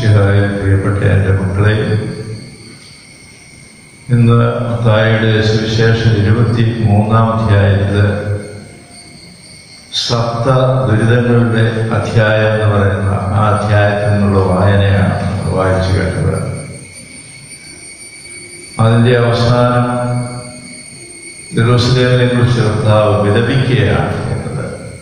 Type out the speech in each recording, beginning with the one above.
മിശിഹായ പ്രിയപ്പെട്ട എൻ്റെ മക്കളെ ഇന്ന് മത്തായിയുടെ സുവിശേഷം ഇരുപത്തി മൂന്നാം അധ്യായത്തിൽ സപ്ത ദുരിതങ്ങളുടെ അധ്യായം എന്ന് പറയുന്ന ആ അധ്യായത്തിൽ നിന്നുള്ള വായനയാണ് നമ്മൾ വായിച്ചു കേട്ടത് അതിൻ്റെ അവസാനം ജെറൂസലേമിനെ കുറിച്ച് കർത്താവ് വിലപിക്കുകയാണ് ചെയ്യുന്നത്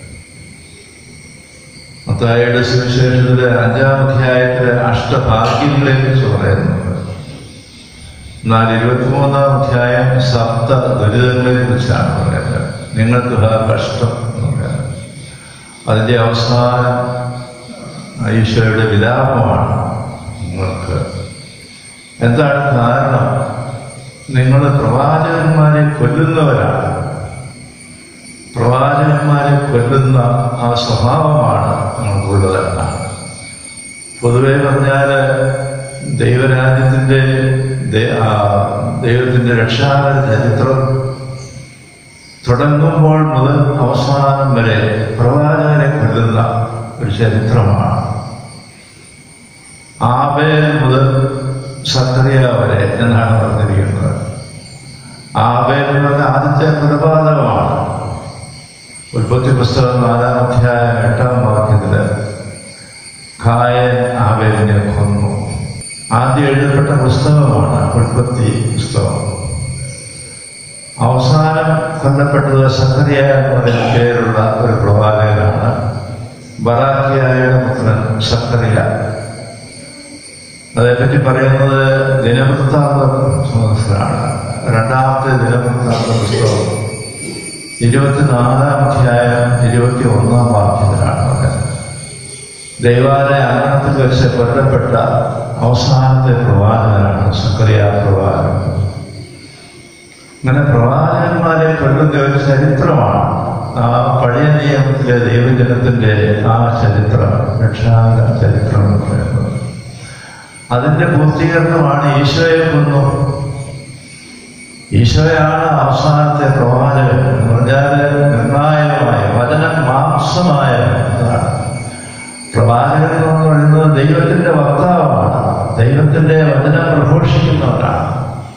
മത്തായിയുടെ സുവിശേഷത്തിലെ അഞ്ചാം അധ്യായത്തിലെ അഷ്ടഭാഗ്യങ്ങളെ കുറിച്ച് പറയുന്നുണ്ട് എന്നാൽ ഇരുപത്തിമൂന്നാം അധ്യായം സപ്ത ദുരിതങ്ങളെ കുറിച്ചാണ് പറയുന്നത് നിങ്ങൾക്ക് ആ കഷ്ടം എന്ന് പറയുന്നത് അതിൻ്റെ അവസാനം ഈശോയുടെ വിലാപമാണ് നിങ്ങൾക്ക് എന്താണ് കാരണം നിങ്ങൾ പ്രവാചകന്മാരെ കൊല്ലുന്നവരാണ് പ്രവാചകന്മാരെ കൊല്ലുന്ന ആ സ്വഭാവമാണ് നിങ്ങൾക്കുള്ളതെന്നാണ് പൊതുവെ പറഞ്ഞാൽ ദൈവരാജ്യത്തിൻ്റെ ദൈവത്തിൻ്റെ രക്ഷാകര ചരിത്രം തുടങ്ങുമ്പോൾ മുതൽ അവസാനം വരെ പ്രവാചകനെ കൊല്ലുന്ന ഒരു ചരിത്രമാണ് ആബേൽ മുതൽ സക്രിയ വരെ എന്നാണ് പറഞ്ഞിരിക്കുന്നത് ആബേൽ എന്ന് പറഞ്ഞ ആദ്യത്തെ കൊലപാതകമാണ് ഉൽപ്പത്തി പുസ്തകം നാലാം അധ്യായം എട്ടാം വാക്യത്തില് ഖായൻ ആബേലിനെ കൊന്നു ആദ്യം എഴുതപ്പെട്ട പുസ്തകമാണ് ഉൽപ്പത്തി പുസ്തകം അവസാനം കൊല്ലപ്പെട്ടത് സക്രിയ എന്ന് പറയുന്ന പേരുള്ള ഒരു പ്രവാചകനാണ് ബറാക്കിയായുടെ പുത്രൻ സക്രിയ അതേപ്പറ്റി പറയുന്നത് ദിനവൃത്താന്ത പുസ്തകത്തിലാണ് രണ്ടാമത്തെ ദിനവൃത്താന്ത പുസ്തകം ഇരുപത്തിനാലാം അധ്യായം ഇരുപത്തി ഒന്നാം വാക്യത്തിലാണ് പറയുന്നത് ദൈവാലയ അങ്കണത്തിൽ വെച്ച് കൊല്ലപ്പെട്ട അവസാനത്തെ പ്രവാചകനാണ് സക്രിയ പ്രവാചകൻ അങ്ങനെ പ്രവാചകന്മാരെ കൊല്ലുന്ന ഒരു ചരിത്രമാണ് ആ പഴയ നിയമത്തിലെ ദൈവജനത്തിന്റെ ആ ചരിത്രം രക്ഷാകര ചരിത്രം എന്ന് പറയുന്നത് അതിന്റെ പൂർത്തീകരണമാണ് ഈശോയെ കൊന്നു ഈശോയാണ് അവസാനത്തെ പ്രവാചകൻ എന്ന് പറഞ്ഞാൽ നിർണായകമായ വചനം മാംസമായ ഇതാണ് പ്രവാചകൻ എന്ന് പറയുന്നത് ദൈവത്തിന്റെ വക്താവാണ് ദൈവത്തിന്റെ വചനം പ്രഘോഷിക്കുന്നവരാണ്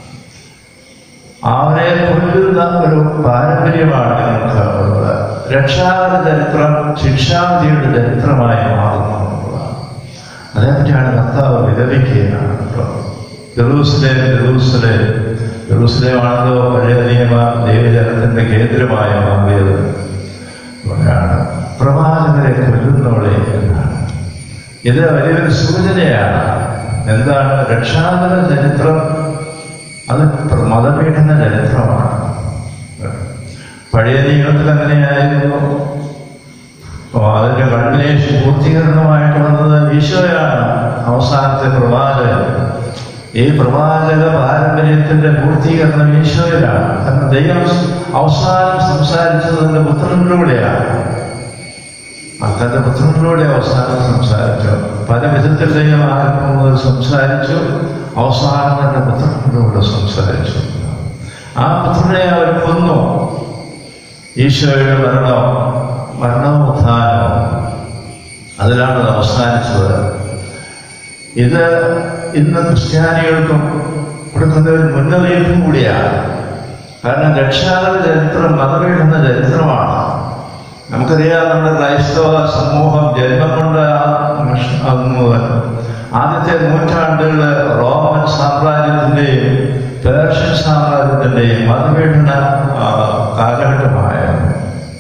അവരെ കൊല്ലുന്ന ഒരു പാരമ്പര്യമാണ് ഞങ്ങൾക്ക് ഉള്ളത് രക്ഷാകര ചരിത്രം ശിക്ഷാവിധിയുടെ ചരിത്രമായി മാറുന്നു അതേപറ്റിയാണ് കർത്താവ് വിലപിക്കുകയാണ് ജെറൂസലേം ജെറൂസലേം ജെറൂസലേമാണല്ലോ പഴയ നിയമ ദൈവജനത്തിന്റെ കേന്ദ്രമായി മാറിയത് ആണ് പ്രവാചകരെ കൊല്ലുന്നവളെ എന്നാണ് ഇത് വലിയൊരു സൂചനയാണ് എന്താണ് രക്ഷാകര ചരിത്രം അത് മതപീഠന ചരിത്രമാണ് പഴയ നിയമത്തിൽ അങ്ങനെയായിരുന്നു അതിന്റെ കൺവിനേഷൻ പൂർത്തീകരണമായിട്ട് വന്നത് ഈശോയാണ് അവസാനത്തെ പ്രവാചകൻ ഈ പ്രവാചക പാരമ്പര്യത്തിന്റെ പൂർത്തീകരണം ഈശോയിലാണ് കാരണം ദൈവം അവസാനം സംസാരിച്ചത് തന്റെ പുത്രനിലൂടെയാണ് തന്റെ പുത്രനിലൂടെ അവസാനം സംസാരിച്ചു പല വിധത്തിൽ ദൈവം ആരംഭം മുതൽ സംസാരിച്ചു അവസാനം തന്റെ പുത്രനിലൂടെ സംസാരിച്ചു ആ പുത്രനെ അവർ കൊന്നു ഈശോയുടെ മരണം മരണവും ഉത്ഥാനവും അതിലാണ് അത് അവസാനിച്ചത് ഇത് ഇന്ന് ക്രിസ്ത്യാനികൾക്കും കൊടുക്കുന്ന ഒരു മുന്നറിയിപ്പും കൂടിയാണ് കാരണം രക്ഷാകര ചരിത്രം മതപീഠന ചരിത്രമാണ് നമുക്കറിയാം നമ്മുടെ ക്രൈസ്തവ സമൂഹം ജന്മം കൊണ്ട് മുതൽ ആദ്യത്തെ നൂറ്റാണ്ടുകൾ റോമൻ സാമ്രാജ്യത്തിൻ്റെയും പേർഷ്യൻ സാമ്രാജ്യത്തിൻ്റെയും മതപീഠന കാലഘട്ടമായിരുന്നു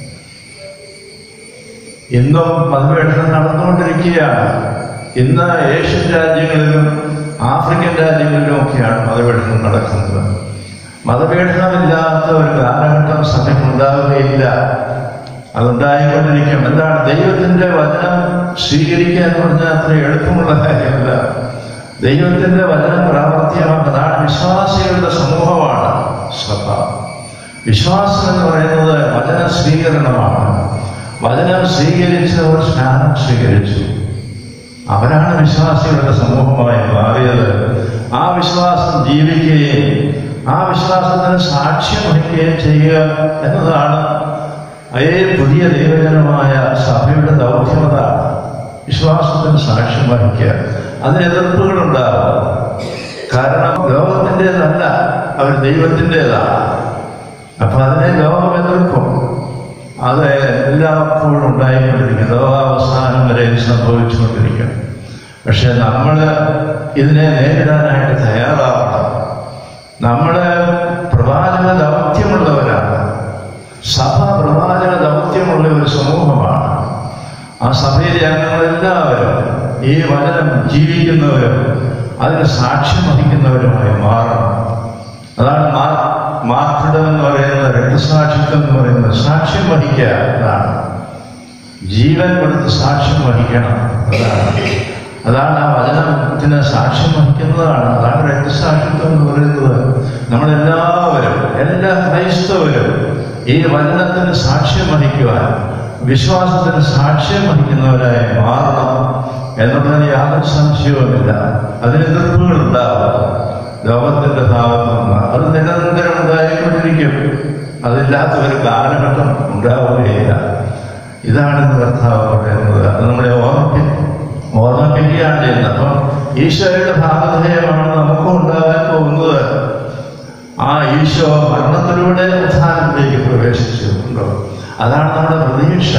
ഇന്നും മതപീഠനം നടന്നുകൊണ്ടിരിക്കുകയാണ് ഇന്ന് ഏഷ്യൻ രാജ്യങ്ങളിലും ആഫ്രിക്കൻ രാജ്യങ്ങളിലും ഒക്കെയാണ് മതപീഠനം നടക്കുന്നത് മതപീഠനമില്ലാത്ത ഒരു കാലഘട്ടം സഭയ്ക്കുണ്ടാവുകയില്ല അതുണ്ടായിക്കൊണ്ടിരിക്കും എന്താണ് ദൈവത്തിന്റെ വചനം സ്വീകരിക്കുക എന്ന് പറഞ്ഞാൽ അത്ര എളുപ്പമുള്ള കാര്യമല്ല ദൈവത്തിന്റെ വചനം പ്രാവർത്തികമാക്കുന്നതാണ് വിശ്വാസികളുടെ സമൂഹമാണ് സഭ വിശ്വാസം എന്ന് പറയുന്നത് വചന സ്വീകരണമാണ് വചനം സ്വീകരിച്ചവർ സ്നാനം സ്വീകരിച്ചു അവരാണ് വിശ്വാസികളുടെ സമൂഹമായി മാറിയത് ആ വിശ്വാസം ജീവിക്കുകയും ആ വിശ്വാസത്തിന് സാക്ഷ്യം വഹിക്കുകയും ചെയ്യുക എന്നതാണ് അതേ പുതിയ ദൈവജനമായ സഭയുടെ ദൗത്യമത വിശ്വാസത്തിന് സാക്ഷ്യം വഹിക്കുക അതിന് എതിർപ്പുകളുണ്ടാകും കാരണം ലോകത്തിൻ്റെതല്ല അവർ ദൈവത്തിൻ്റെതാണ് അപ്പൊ അതിനെ ലോകം എതിർക്കും അത് എല്ലായ്പ്പോഴും ഉണ്ടായിക്കൊണ്ടിരിക്കും ലോകാവസാനം വരെ ഇത് സംഭവിച്ചുകൊണ്ടിരിക്കും പക്ഷെ നമ്മൾ ഇതിനെ നേരിടാനായിട്ട് തയ്യാറാവണം നമ്മൾ പ്രവാചക ദൗത്യമുള്ളവരാണ് സഭ പ്രവാചക ദൗത്യമുള്ള ഒരു സമൂഹമാണ് ആ സഭയിലെ അംഗങ്ങളെല്ലാവരും ഈ വചനം ജീവിക്കുന്നവരും അതിന് സാക്ഷ്യം വഹിക്കുന്നവരുമായി മാറണം അതാണ് മാ മാർക്കിടം എന്ന് പറയുന്നത് രക്തസാക്ഷിത്വം എന്ന് പറയുന്നത് സാക്ഷ്യം വഹിക്കുക എന്നാണ് ജീവൻ കൊടുത്ത് സാക്ഷ്യം വഹിക്കണം അതാണ് അതാണ് ആ വചനത്തിന് സാക്ഷ്യം വഹിക്കുന്നതാണ് അതാണ് രക്തസാക്ഷിത്വം എന്ന് പറയുന്നത് നമ്മളെല്ലാവരും എല്ലാ ക്രൈസ്തവരും ഈ വചനത്തിന് സാക്ഷ്യം വഹിക്കുവാൻ വിശ്വാസത്തിന് സാക്ഷ്യം വഹിക്കുന്നവരായി മാറണം എന്നുള്ളതിന് യാതൊരു സംശയവുമില്ല അതിന് എതിർപ്പുകൾ ഉണ്ടാവും ലോകത്തിന്റെ ഭാഗത്ത് നിന്ന് അത് നിരന്തരം ഉണ്ടായിക്കൊണ്ടിരിക്കും അതില്ലാത്ത ഒരു കാലഘട്ടം ഉണ്ടാവുകയില്ല ഇതാണ് ഇന്ന് കർത്താവ് പറയുന്നത് അത് നമ്മളെ ഓർമ്മി ഓർമ്മിപ്പിക്കുകയാണ് ചെയ്യുന്നത് അപ്പം ഈശോയുടെ ഭാഗധേയമാണ് നമുക്കും ഉണ്ടാകാൻ പോകുന്നത് ആ ഈശോ മരണത്തിലൂടെ ഉത്ഥാനത്തിലേക്ക് പ്രവേശിച്ചിട്ടുണ്ടോ അതാണ് നമ്മുടെ പ്രതീക്ഷ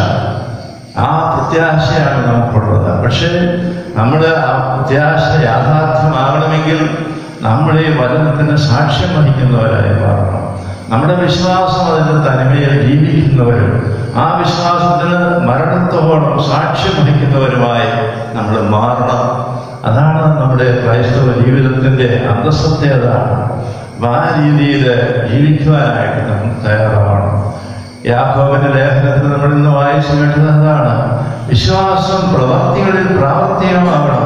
ആ പ്രത്യാശയാണ് നമുക്കുള്ളത് പക്ഷേ നമ്മൾ ആ പ്രത്യാശ യാഥാർത്ഥ്യമാകണമെങ്കിൽ നമ്മൾ ഈ വചനത്തിന് സാക്ഷ്യം വഹിക്കുന്നവരായി മാറണം നമ്മുടെ വിശ്വാസം അതിന്റെ തനിമയിൽ ജീവിക്കുന്നവരും ആ വിശ്വാസത്തിന് മരണത്തോളം സാക്ഷ്യം വഹിക്കുന്നവരുമായി നമ്മൾ മാറണം അതാണ് നമ്മുടെ ക്രൈസ്തവ ജീവിതത്തിന്റെ അന്തസ്സത്തെ അതാണ് അപ്പൊ ആ രീതിയിൽ ജീവിക്കുവാനായിട്ട് നമ്മൾ തയ്യാറാവണം യാക്കോബിന്റെ ലേഖനത്തിൽ നമ്മൾ ഇന്ന് വായിച്ചു കേട്ടത് എന്താണ് വിശ്വാസം പ്രവർത്തികളിൽ പ്രാവർത്തികമാകണം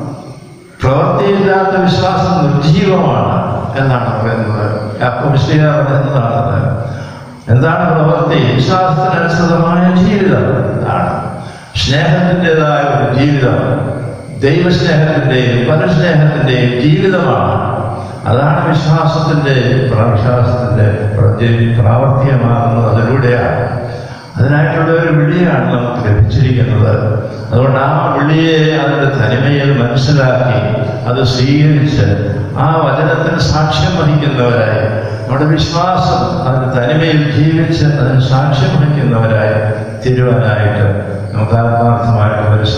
പ്രവൃത്തിയില്ലാത്ത വിശ്വാസം നിർജീവമാണ് എന്നാണ് പറയുന്നത് യാക്കോബിശ്രീയ പറയുന്നതാണത് എന്താണ് പ്രവൃത്തി വിശ്വാസത്തിനനുസൃതമായ ജീവിതം എന്താണ് സ്നേഹത്തിൻ്റെതായ ഒരു ജീവിതം ദൈവസ്നേഹത്തിൻ്റെയും പരസ്നേഹത്തിൻ്റെയും ജീവിതമാണ് അതാണ് വിശ്വാസത്തിൻ്റെ വിശ്വാസത്തിൻ്റെ പ്രത്യേക പ്രാവർത്തികമാകുന്നത് അതിലൂടെയാണ് അതിനായിട്ടുള്ള ഒരു വിളിയാണ് നമുക്ക് ലഭിച്ചിരിക്കുന്നത് അതുകൊണ്ട് ആ വിളിയെ അതിൻ്റെ തനിമയിൽ മനസ്സിലാക്കി അത് സ്വീകരിച്ച് ആ വചനത്തിന് സാക്ഷ്യം വഹിക്കുന്നവരായി നമ്മുടെ വിശ്വാസം അതിൻ്റെ തനിമയിൽ ജീവിച്ച് അതിന് സാക്ഷ്യം വഹിക്കുന്നവരായി തീരുവാനായിട്ട് നമുക്ക് ആത്മാർത്ഥമായിട്ട്